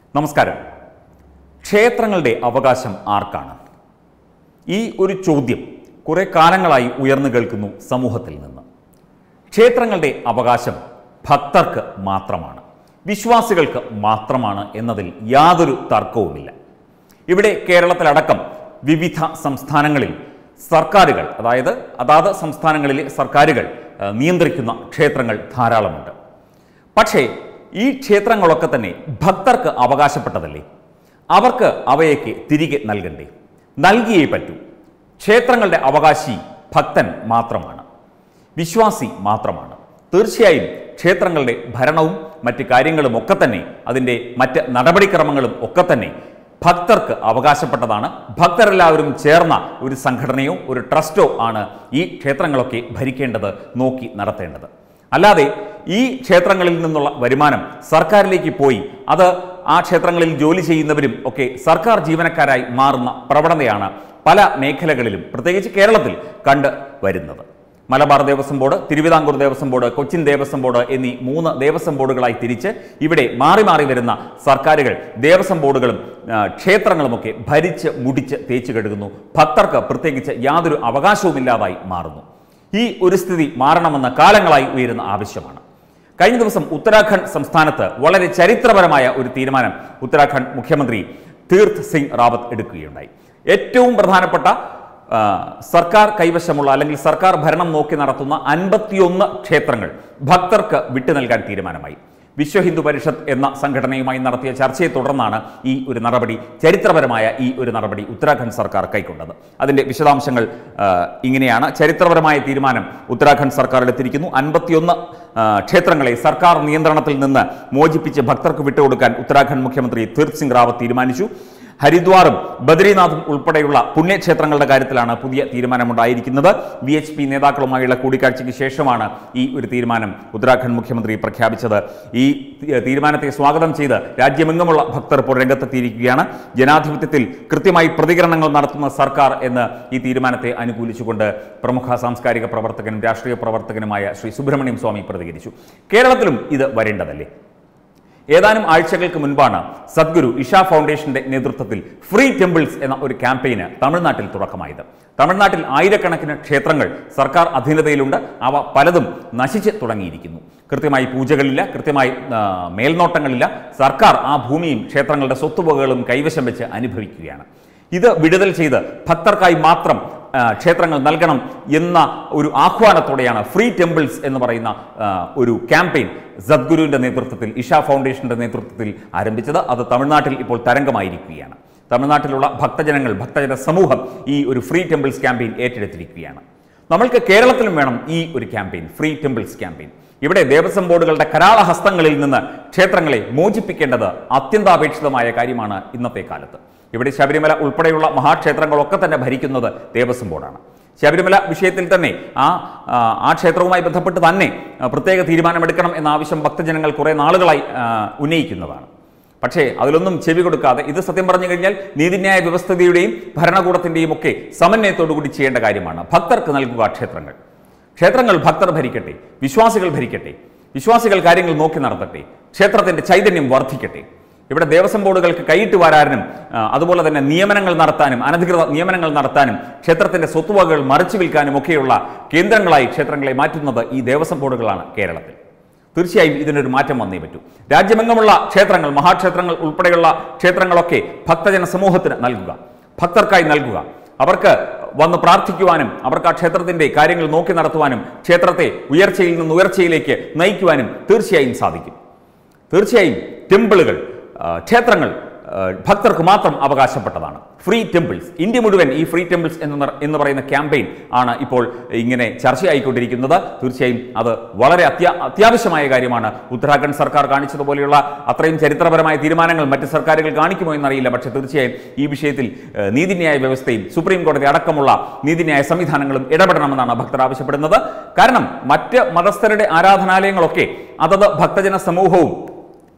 നമസ്കാരം ക്ഷേത്രങ്ങളുടെ അവകാശം ആർക്കാണ് ഈ ഒരു ചോദ്യം കുറെ കാലങ്ങളായി ഉയർന്നു കേൾക്കുന്നു സമൂഹത്തിൽ നിന്ന് ക്ഷേത്രങ്ങളുടെ അവകാശം ഭക്തർക്ക് മാത്രമാണ് വിശ്വാസികൾക്ക് മാത്രമാണ് എന്നതിൽ യാതൊരു തർക്കവുമില്ല ഇവിടെ കേരളത്തിലടക്കം വിവിധ സംസ്ഥാനങ്ങളിൽ സർക്കാരുകൾ അതായത് അതാത് സംസ്ഥാനങ്ങളിലെ സർക്കാരുകൾ ഏഹ്, നിയന്ത്രിക്കുന്ന ക്ഷേത്രങ്ങൾ ധാരാളമുണ്ട് പക്ഷേ ഈ ക്ഷേത്രങ്ങളൊക്കെ തന്നെ ഭക്തർക്ക് അവകാശപ്പെട്ടതല്ലേ അവർക്ക് അവയൊക്കെ തിരികെ നൽകണ്ടേ നൽകിയേ പറ്റൂ ക്ഷേത്രങ്ങളുടെ അവകാശി ഭക്തൻ മാത്രമാണ് വിശ്വാസി മാത്രമാണ് തീർച്ചയായും ക്ഷേത്രങ്ങളുടെ ഭരണവും മറ്റ് കാര്യങ്ങളും ഒക്കെ തന്നെ അതിൻ്റെ മറ്റ് നടപടിക്രമങ്ങളും ഒക്കെ തന്നെ ഭക്തർക്ക് അവകാശപ്പെട്ടതാണ് ഭക്തരെല്ലാവരും ചേർന്ന ഒരു സംഘടനയോ ഒരു ട്രസ്റ്റോ ആണ് ഈ ക്ഷേത്രങ്ങളൊക്കെ ഭരിക്കേണ്ടത് നോക്കി നടത്തേണ്ടത് അല്ലാതെ ഈ ക്ഷേത്രങ്ങളിൽ നിന്നുള്ള വരുമാനം സർക്കാരിലേക്ക് പോയി അത് ആ ക്ഷേത്രങ്ങളിൽ ജോലി ചെയ്യുന്നവരും ഒക്കെ സർക്കാർ ജീവനക്കാരായി മാറുന്ന പ്രവണതയാണ് പല മേഖലകളിലും പ്രത്യേകിച്ച് കേരളത്തിൽ കണ്ട് വരുന്നത് Malabar Devaswom board Thiruvithamkoor Devaswom board Cochin Devaswom board എന്നീ മൂന്ന് ദേവസ്വം ബോർഡുകളായി തിരിച്ച് ഇവിടെ മാറി മാറി വരുന്ന സർക്കാരുകൾ ദേവസ്വം ബോർഡുകളും ആ, ക്ഷേത്രങ്ങളുമൊക്കെ ഭരിച്ച് മുടിച്ച് തേച്ച് കഴുകുന്നു ഭക്തർക്ക് പ്രത്യേകിച്ച് യാതൊരു അവകാശവുമില്ലാതായി മാറുന്നു ഈ ഒരു സ്ഥിതി മാറണമെന്ന കാലങ്ങളായി ഉയരുന്ന ആവശ്യമാണ് കഴിഞ്ഞ ദിവസം ഉത്തരാഖണ്ഡ് സംസ്ഥാനത്ത് വളരെ ചരിത്രപരമായ ഒരു തീരുമാനം ഉത്തരാഖണ്ഡ് മുഖ്യമന്ത്രി തീർത്ത് സിംഗ് റാവത്ത് എടുക്കുകയുണ്ടായി ഏറ്റവും പ്രധാനപ്പെട്ട ആ, സർക്കാർ കൈവശമുള്ള അല്ലെങ്കിൽ സർക്കാർ ഭരണം നോക്കി നടത്തുന്ന അൻപത്തിയൊന്ന് ക്ഷേത്രങ്ങൾ ഭക്തർക്ക് വിട്ടു നൽകാൻ തീരുമാനമായി വിശ്വ ഹിന്ദു പരിഷത്ത് എന്ന സംഘടനയുമായി നടത്തിയ ചർച്ചയെ തുടർന്നാണ് ഈ ഒരു നടപടി ചരിത്രപരമായ ഈ ഒരു നടപടി ഉത്തരാഖണ്ഡ് സർക്കാർ കൈക്കൊണ്ടത് അതിൻ്റെ വിശദാംശങ്ങൾ ആ, ഇങ്ങനെയാണ് ചരിത്രപരമായ തീരുമാനം ഉത്തരാഖണ്ഡ് സർക്കാർ എടുത്തിരിക്കുന്നു അൻപത്തിയൊന്ന് ആ, ക്ഷേത്രങ്ങളെ സർക്കാർ നിയന്ത്രണത്തിൽ നിന്ന് മോചിപ്പിച്ച് ഭക്തർക്ക് വിട്ടുകൊടുക്കാൻ ഉത്തരാഖണ്ഡ് മുഖ്യമന്ത്രി തീർത്ത് സിംഗ് റാവത്ത് തീരുമാനിച്ചു ഹരിദ്വാറും ബദ്രീനാഥും ഉൾപ്പെടെയുള്ള പുണ്യക്ഷേത്രങ്ങളുടെ കാര്യത്തിലാണ് പുതിയ തീരുമാനമുണ്ടായിരിക്കുന്നത് വി എച്ച് പി നേതാക്കളുമായുള്ള കൂടിക്കാഴ്ചയ്ക്ക് ശേഷമാണ് ഈ ഒരു തീരുമാനം ഉത്തരാഖണ്ഡ് മുഖ്യമന്ത്രി പ്രഖ്യാപിച്ചത് ഈ തി- തീരുമാനത്തെ സ്വാഗതം ചെയ്ത് രാജ്യമെങ്ങുമുള്ള ഭക്തർ ഇപ്പോൾ രംഗത്തെത്തിയിരിക്കുകയാണ് ജനാധിപത്യത്തിൽ കൃത്യമായി പ്രതികരണങ്ങൾ നടത്തുന്ന സർക്കാർ എന്ന് ഈ തീരുമാനത്തെ അനുകൂലിച്ചുകൊണ്ട് പ്രമുഖ സാംസ്കാരിക പ്രവർത്തകനും രാഷ്ട്രീയ പ്രവർത്തകനുമായ ശ്രീ സുബ്രഹ്മണ്യം സ്വാമി പ്രതികരിച്ചു കേരളത്തിലും ഇത് വരേണ്ടതല്ലേ ഏതാനും ആഴ്ചകൾക്ക് മുൻപാണ് സദ്ഗുരു ഇഷ ഫൗണ്ടേഷന്റെ നേതൃത്വത്തിൽ ഫ്രീ ടെമ്പിൾസ് എന്ന ഒരു ക്യാമ്പയിന് തമിഴ്നാട്ടിൽ തുടക്കമായത് തമിഴ്നാട്ടിൽ ആയിരക്കണക്കിന് ക്ഷേത്രങ്ങൾ സർക്കാർ അധീനതയിലുണ്ട് അവ പലതും നശിച്ച് തുടങ്ങിയിരിക്കുന്നു കൃത്യമായി പൂജകളില്ല കൃത്യമായി ആ, മേൽനോട്ടങ്ങളില്ല സർക്കാർ ആ ഭൂമിയും ക്ഷേത്രങ്ങളുടെ സ്വത്തുവകകളും കൈവശം വെച്ച് അനുഭവിക്കുകയാണ് ഇത് വിടുതൽ ചെയ്ത് ഭക്തർക്കായി മാത്രം ആ, ക്ഷേത്രങ്ങൾ നൽകണം എന്ന ഒരു ആഹ്വാനത്തോടെയാണ് ഫ്രീ ടെമ്പിൾസ് എന്ന് പറയുന്ന ആ, ഒരു ക്യാമ്പയിൻ സദ്ഗുരുവിന്റെ നേതൃത്വത്തിൽ ഇഷ ഫൗണ്ടേഷന്റെ നേതൃത്വത്തിൽ ആരംഭിച്ചത് അത് തമിഴ്നാട്ടിൽ ഇപ്പോൾ തരംഗമായിരിക്കുകയാണ് തമിഴ്നാട്ടിലുള്ള ഭക്തജനങ്ങൾ ഭക്തജന സമൂഹം ഈ ഒരു ഫ്രീ ടെമ്പിൾസ് ക്യാമ്പയിൻ ഏറ്റെടുത്തിരിക്കുകയാണ് നമ്മൾക്ക് കേരളത്തിലും വേണം ഈ ഒരു ക്യാമ്പയിൻ ഫ്രീ ടെമ്പിൾസ് ക്യാമ്പയിൻ ഇവിടെ ദേവസ്വം ബോർഡുകളുടെ കരാളഹസ്തങ്ങളിൽ നിന്ന് ക്ഷേത്രങ്ങളെ മോചിപ്പിക്കേണ്ടത് അത്യന്താപേക്ഷിതമായ കാര്യമാണ് ഇന്നത്തെ കാലത്ത് ഇവിടെ ശബരിമല ഉൾപ്പെടെയുള്ള മഹാക്ഷേത്രങ്ങളൊക്കെ തന്നെ ഭരിക്കുന്നത് ദേവസ്വം ബോർഡാണ് ശബരിമല വിഷയത്തിൽ തന്നെ ആ ആ, ആ ക്ഷേത്രവുമായി ബന്ധപ്പെട്ട് തന്നെ ആ, പ്രത്യേക തീരുമാനമെടുക്കണം എന്ന ആവശ്യം ഭക്തജനങ്ങൾ കുറേ നാളുകളായി ആ, ഉന്നയിക്കുന്നതാണ് പക്ഷേ അതിലൊന്നും ചെവി കൊടുക്കാതെ ഇത് സത്യം പറഞ്ഞു കഴിഞ്ഞാൽ നീതിന്യായ വ്യവസ്ഥതയുടെയും ഭരണകൂടത്തിൻ്റെയും ഒക്കെ സമന്വയത്തോടു കൂടി ചെയ്യേണ്ട കാര്യമാണ് ഭക്തർക്ക് നൽകുക ക്ഷേത്രങ്ങൾ ക്ഷേത്രങ്ങൾ ഭക്തർ ഭരിക്കട്ടെ വിശ്വാസികൾ ഭരിക്കട്ടെ വിശ്വാസികൾ കാര്യങ്ങൾ നോക്കി നടത്തട്ടെ ക്ഷേത്രത്തിന്റെ ചൈതന്യം വർദ്ധിക്കട്ടെ ഇവിടെ ദേവസ്വം ബോർഡുകൾക്ക് കൈയിട്ട് വരാനും ആ, അതുപോലെ തന്നെ നിയമനങ്ങൾ നടത്താനും അനധികൃത നിയമനങ്ങൾ നടത്താനും ക്ഷേത്രത്തിന്റെ സ്വത്തുവകകൾ മറിച്ചു വിൽക്കാനും ഒക്കെയുള്ള കേന്ദ്രങ്ങളായി ക്ഷേത്രങ്ങളെ മാറ്റുന്നത് ഈ ദേവസ്വം ബോർഡുകളാണ് കേരളത്തിൽ തീർച്ചയായും ഇതിനൊരു മാറ്റം വന്നേ പറ്റൂ രാജ്യമെങ്ങുമുള്ള ക്ഷേത്രങ്ങൾ മഹാക്ഷേത്രങ്ങൾ ഉൾപ്പെടെയുള്ള ക്ഷേത്രങ്ങളൊക്കെ ഭക്തജന സമൂഹത്തിന് നൽകുക ഭക്തർക്കായി നൽകുക അവർക്ക് വന്ന് പ്രാർത്ഥിക്കുവാനും അവർക്ക് ആ ക്ഷേത്രത്തിന്റെ കാര്യങ്ങൾ നോക്കി നടത്തുവാനും ക്ഷേത്രത്തെ ഉയർച്ചയിൽ നിന്ന് ഉയർച്ചയിലേക്ക് നയിക്കുവാനും തീർച്ചയായും സാധിക്കും തീർച്ചയായും ടെമ്പിളുകൾ ആ, ക്ഷേത്രങ്ങൾ ആ, ഭക്തർക്ക് മാത്രം അവകാശപ്പെട്ടതാണ് ഫ്രീ ടെമ്പിൾസ് ഇന്ത്യ മുഴുവൻ ഈ ഫ്രീ ടെമ്പിൾസ് എന്ന് പറ- എന്ന് പറയുന്ന ക്യാമ്പയിൻ ആണ് ഇപ്പോൾ ഇങ്ങനെ ചർച്ചയായിക്കൊണ്ടിരിക്കുന്നത് തീർച്ചയായും അത് വളരെ അത്യാ അത്യാവശ്യമായ കാര്യമാണ് ഉത്തരാഖണ്ഡ് സർക്കാർ കാണിച്ചതുപോലെയുള്ള അത്രയും ചരിത്രപരമായ തീരുമാനങ്ങൾ മറ്റ് സർക്കാരുകൾ കാണിക്കുമോ എന്നറിയില്ല പക്ഷേ തീർച്ചയായും ഈ വിഷയത്തിൽ ഏഹ്, നീതിന്യായ വ്യവസ്ഥയും സുപ്രീം കോടതി അടക്കമുള്ള നീതിന്യായ സംവിധാനങ്ങളും ഇടപെടണമെന്നാണ് ഭക്തർ ആവശ്യപ്പെടുന്നത് കാരണം മറ്റ് മതസ്ഥരുടെ ആരാധനാലയങ്ങളൊക്കെ അതത് ഭക്തജന സമൂഹവും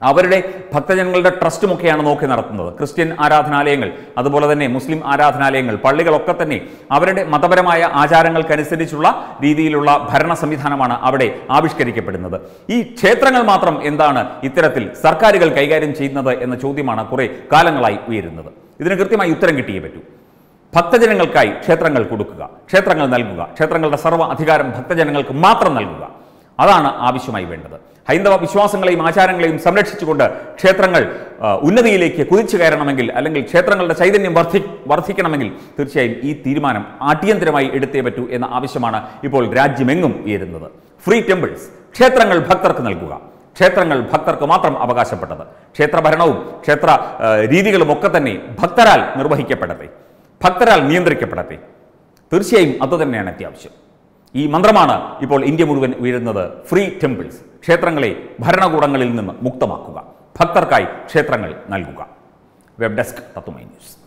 അവരുടെ ഭക്തജനങ്ങളുടെ ട്രസ്റ്റുമൊക്കെയാണ് നോക്കി നടത്തുന്നത് ക്രിസ്ത്യൻ ആരാധനാലയങ്ങൾ അതുപോലെ തന്നെ മുസ്ലിം ആരാധനാലയങ്ങൾ പള്ളികളൊക്കെ തന്നെ അവരുടെ മതപരമായ ആചാരങ്ങൾക്കനുസരിച്ചുള്ള രീതിയിലുള്ള ഭരണ സംവിധാനമാണ് അവിടെ ആവിഷ്കരിക്കപ്പെടുന്നത് ഈ ക്ഷേത്രങ്ങൾ മാത്രം എന്താണ് ഇത്തരത്തിൽ സർക്കാരുകൾ കൈകാര്യം ചെയ്യുന്നത് എന്ന ചോദ്യമാണ് കുറെ കാലങ്ങളായി ഉയരുന്നത് ഇതിന് കൃത്യമായി ഉത്തരം കിട്ടിയേ പറ്റൂ ഭക്തജനങ്ങൾക്കായി ക്ഷേത്രങ്ങൾ കൊടുക്കുക ക്ഷേത്രങ്ങൾ നൽകുക ക്ഷേത്രങ്ങളുടെ സർവ്വ അധികാരം ഭക്തജനങ്ങൾക്ക് മാത്രം നൽകുക അതാണ് ആവശ്യമായി വേണ്ടത് ഹൈന്ദവ വിശ്വാസങ്ങളെയും ആചാരങ്ങളെയും സംരക്ഷിച്ചുകൊണ്ട് ക്ഷേത്രങ്ങൾ ആ, ഉന്നതിയിലേക്ക് കുതിച്ചു കയറണമെങ്കിൽ അല്ലെങ്കിൽ ക്ഷേത്രങ്ങളുടെ ചൈതന്യം വർദ്ധി വർദ്ധിക്കണമെങ്കിൽ തീർച്ചയായും ഈ തീരുമാനം അടിയന്തരമായി എടുത്തേ പറ്റൂ എന്ന ആവശ്യമാണ് ഇപ്പോൾ രാജ്യമെങ്ങും ഉയരുന്നത് ഫ്രീ ടെമ്പിൾസ് ക്ഷേത്രങ്ങൾ ഭക്തർക്ക് നൽകുക ക്ഷേത്രങ്ങൾ ഭക്തർക്ക് മാത്രം അവകാശപ്പെട്ടത് ക്ഷേത്രഭരണവും ക്ഷേത്ര ആ, രീതികളും ഒക്കെ തന്നെ ഭക്തരാൽ നിർവഹിക്കപ്പെടട്ടെ ഭക്തരാൽ നിയന്ത്രിക്കപ്പെടട്ടെ തീർച്ചയായും അതുതന്നെയാണ് അത്യാവശ്യം ഈ മന്ത്രമാണ് ഇപ്പോൾ ഇന്ത്യ മുഴുവൻ ഉയരുന്നത് ഫ്രീ ടെമ്പിൾസ് ക്ഷേത്രങ്ങളെ ഭരണകൂടങ്ങളിൽ നിന്ന് മുക്തമാക്കുക ഭക്തർക്കായി ക്ഷേത്രങ്ങൾ നൽകുക വെബ് ഡെസ്ക് തത്തുമൈ ന്യൂസ്